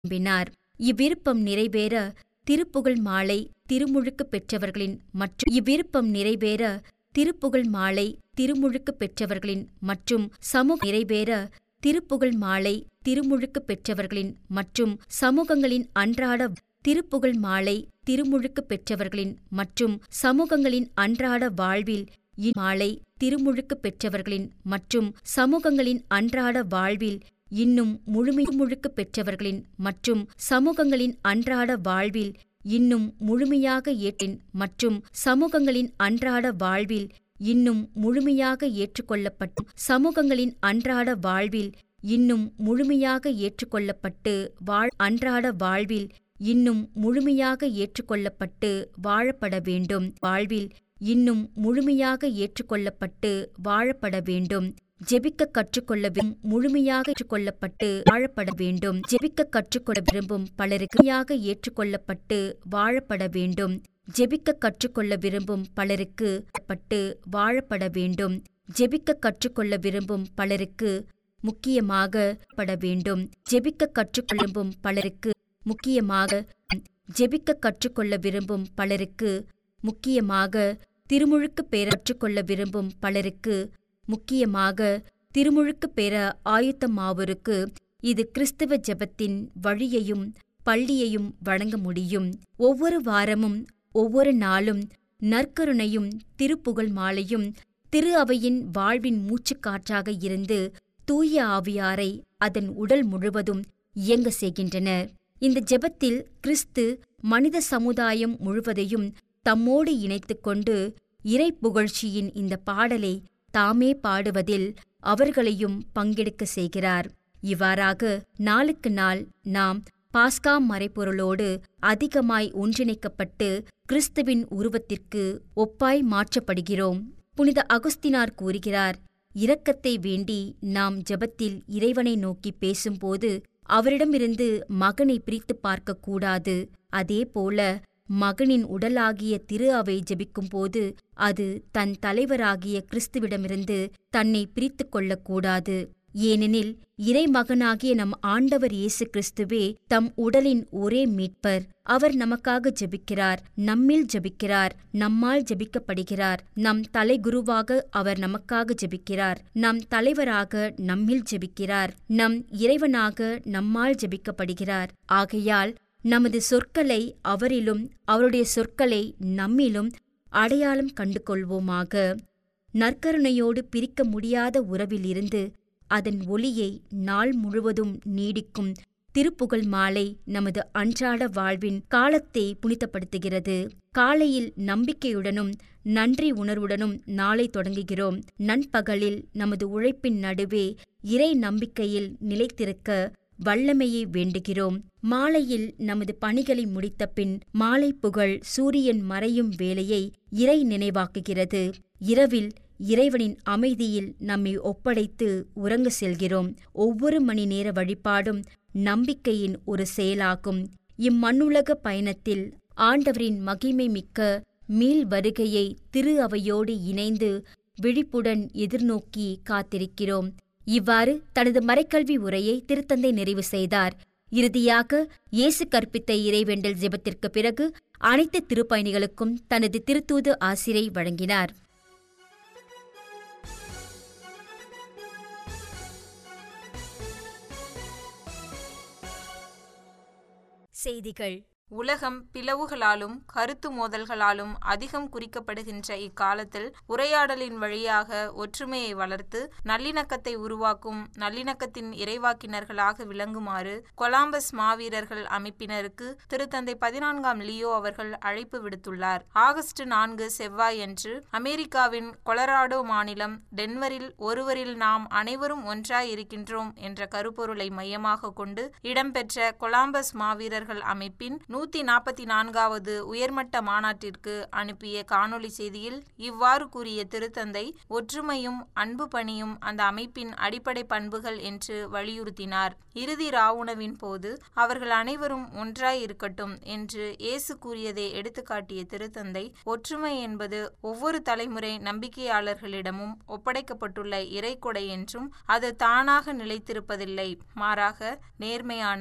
விரும்பினார் இவ்விருப்பம் நிறைவேற திருப்புகழ் மாலை திருமுழுக்கு பெற்றவர்களின் மற்றும் இவ்விருப்பம் நிறைவேற திருப்புகழ் மாலை திருமுழுக்கு பெற்றவர்களின் மற்றும் சமூக நிறைவேற திருப்புகழ் மாலை திருமுழுக்கு பெற்றவர்களின் மற்றும் சமூகங்களின் அன்றாட திருப்புகழ் மாலை திருமுழுக்கு பெற்றவர்களின் மற்றும் சமூகங்களின் அன்றாட வாழ்வில் இம்மாலை திருமுழுக்கு பெற்றவர்களின் மற்றும் சமூகங்களின் அன்றாட வாழ்வில் இன்னும் முழுமை முழுக்கு பெற்றவர்களின் மற்றும் சமூகங்களின் அன்றாட வாழ்வில் இன்னும் முழுமையாக ஏற்றின் மற்றும் சமூகங்களின் அன்றாட வாழ்வில் இன்னும் முழுமையாக ஏற்றுக்கொள்ளப்பட்டு சமூகங்களின் அன்றாட வாழ்வில் இன்னும் முழுமையாக ஏற்றுக்கொள்ளப்பட்டு வாழ் அன்றாட வாழ்வில் இன்னும் முழுமையாக ஏற்றுக்கொள்ளப்பட்டு வாழப்பட வேண்டும் வாழ்வில் இன்னும் முழுமையாக ஏற்றுக்கொள்ளப்பட்டு வாழப்பட வேண்டும் ஜெபிக்க கற்றுக்கொள்ள முழுமையாக ஏற்றுக்கொள்ளப்பட்டு வாழப்பட வேண்டும் ஜெபிக்க கற்றுக்கொள்ள விரும்பும் பலருக்கு ஏற்றுக்கொள்ளப்பட்டு வாழப்பட வேண்டும் ஜெபிக்க கற்றுக்கொள்ள விரும்பும் பலருக்கு பட்டு வாழப்பட வேண்டும் ஜெபிக்க கற்றுக்கொள்ள விரும்பும் பலருக்கு முக்கியமாக பட வேண்டும் ஜெபிக்க கற்றுக்கொள்ளும் பலருக்கு முக்கியமாக ஜெபிக்க கற்றுக்கொள்ள விரும்பும் பலருக்கு முக்கியமாக திருமுழுக்கு பெற கற்றுக்கொள்ள விரும்பும் பலருக்கு முக்கியமாக திருமுழுக்கு பெற ஆயுத்தமாவோருக்கு இது கிறிஸ்தவ ஜெபத்தின் வழியையும் பள்ளியையும் வழங்க முடியும் ஒவ்வொரு வாரமும் ஒவ்வொரு நாளும் நற்கருணையும் திருப்புகழ் மாலையும் திரு அவையின் வாழ்வின் மூச்சுக்காற்றாக இருந்து தூய ஆவியாரை அதன் உடல் முழுவதும் இயங்க செய்கின்றனர் இந்த ஜெபத்தில் கிறிஸ்து மனித சமுதாயம் முழுவதையும் தம்மோடு இணைத்துக் கொண்டு இறை புகழ்ச்சியின் இந்த பாடலை தாமே பாடுவதில் அவர்களையும் பங்கெடுக்க செய்கிறார் இவ்வாறாக நாளுக்கு நாள் நாம் பாஸ்கா மறைப்பொருளோடு அதிகமாய் ஒன்றிணைக்கப்பட்டு கிறிஸ்துவின் உருவத்திற்கு ஒப்பாய் மாற்றப்படுகிறோம் புனித அகுஸ்தினார் கூறுகிறார் இரக்கத்தை வேண்டி நாம் ஜெபத்தில் இறைவனை நோக்கி பேசும்போது அவரிடமிருந்து மகனை பிரித்து பார்க்கக்கூடாது அதேபோல மகனின் உடலாகிய திரு அவை ஜெபிக்கும்போது அது தன் தலைவராகிய கிறிஸ்துவிடமிருந்து தன்னை பிரித்து கொள்ளக்கூடாது ஏனெனில் இறைமகனாகிய நம் ஆண்டவர் இயேசு கிறிஸ்துவே தம் உடலின் ஒரே மீட்பர் அவர் நமக்காக ஜெபிக்கிறார் நம்மில் ஜெபிக்கிறார் நம்மால் ஜெபிக்கப்படுகிறார் நம் தலைகுருவாக அவர் நமக்காக ஜெபிக்கிறார் நம் தலைவராக நம்மில் ஜெபிக்கிறார் நம் இறைவனாக நம்மால் ஜெபிக்கப்படுகிறார் ஆகையால் நமது சொற்களை அவரிலும் அவருடைய சொற்களை நம்மிலும் அடையாளம் கண்டு கொள்வோமாக நற்கருணையோடு பிரிக்க முடியாத உறவிலிருந்து அதன் ஒளியை நாள் முழுவதும் நீடிக்கும் திருப்புகழ் மாலை நமது அன்றாட வாழ்வின் காலத்தை புனிதப்படுத்துகிறது காலையில் நம்பிக்கையுடனும் நன்றி உணர்வுடனும் நாளை தொடங்குகிறோம் நண்பகலில் நமது உழைப்பின் நடுவே இறை நம்பிக்கையில் நிலைத்திருக்க வல்லமையை வேண்டுகிறோம் மாலையில் நமது பணிகளை முடித்த பின் மாலை புகழ் சூரியன் மறையும் வேளையை இறை நினைவாக்குகிறது இரவில் இறைவனின் அமைதியில் நம்மை ஒப்படைத்து உறங்க செல்கிறோம் ஒவ்வொரு மணி நேர வழிபாடும் நம்பிக்கையின் ஒரு செயலாகும் இம்மண்ணுலக பயணத்தில் ஆண்டவரின் மகிமை மிக்க மீள் வருகையை திரு அவையோடு இணைந்து விழிப்புடன் எதிர்நோக்கி காத்திருக்கிறோம் இவ்வாறு தனது மறைக்கல்வி உரையை திருத்தந்தை நிறைவு செய்தார் இறுதியாக இயேசு கற்பித்த இறைவேண்டல் ஜெபத்திற்கு பிறகு அனைத்து திருப்பயணிகளுக்கும் தனது திருத்தூது ஆசிரை வழங்கினார் செய்திகள் உலகம் பிளவுகளாலும் கருத்து மோதல்களாலும் அதிகம் குறிக்கப்படுகின்ற இக்காலத்தில் உரையாடலின் வழியாக ஒற்றுமையை வளர்த்து நல்லிணக்கத்தை உருவாக்கும் நல்லிணக்கத்தின் இறைவாக்கினர்களாக விளங்குமாறு கொலாம்பஸ் மாவீரர்கள் அமைப்பினருக்கு திருத்தந்தை பதினான்காம் லியோ அவர்கள் அழைப்பு விடுத்துள்ளார் ஆகஸ்ட் நான்கு செவ்வாயன்று அமெரிக்காவின் கொலராடோ மாநிலம் டென்வரில் ஒருவரில் நாம் அனைவரும் ஒன்றாய் இருக்கின்றோம் என்ற கருப்பொருளை மையமாக கொண்டு இடம்பெற்ற கொலாம்பஸ் மாவீரர்கள் அமைப்பின் நூத்தி நாற்பத்தி நான்காவது உயர்மட்ட மாநாட்டிற்கு அனுப்பிய காணொலி செய்தியில் இவ்வாறு கூறிய திருத்தந்தை ஒற்றுமையும் அன்பு பணியும் அந்த அமைப்பின் அடிப்படை பண்புகள் என்று வலியுறுத்தினார் இறுதி ராவுணவின் போது அவர்கள் அனைவரும் ஒன்றாய் இருக்கட்டும் என்று இயேசு கூறியதை எடுத்துக்காட்டிய திருத்தந்தை ஒற்றுமை என்பது ஒவ்வொரு தலைமுறை நம்பிக்கையாளர்களிடமும் ஒப்படைக்கப்பட்டுள்ள இறைக்கொடை என்றும் அது தானாக நிலைத்திருப்பதில்லை மாறாக நேர்மையான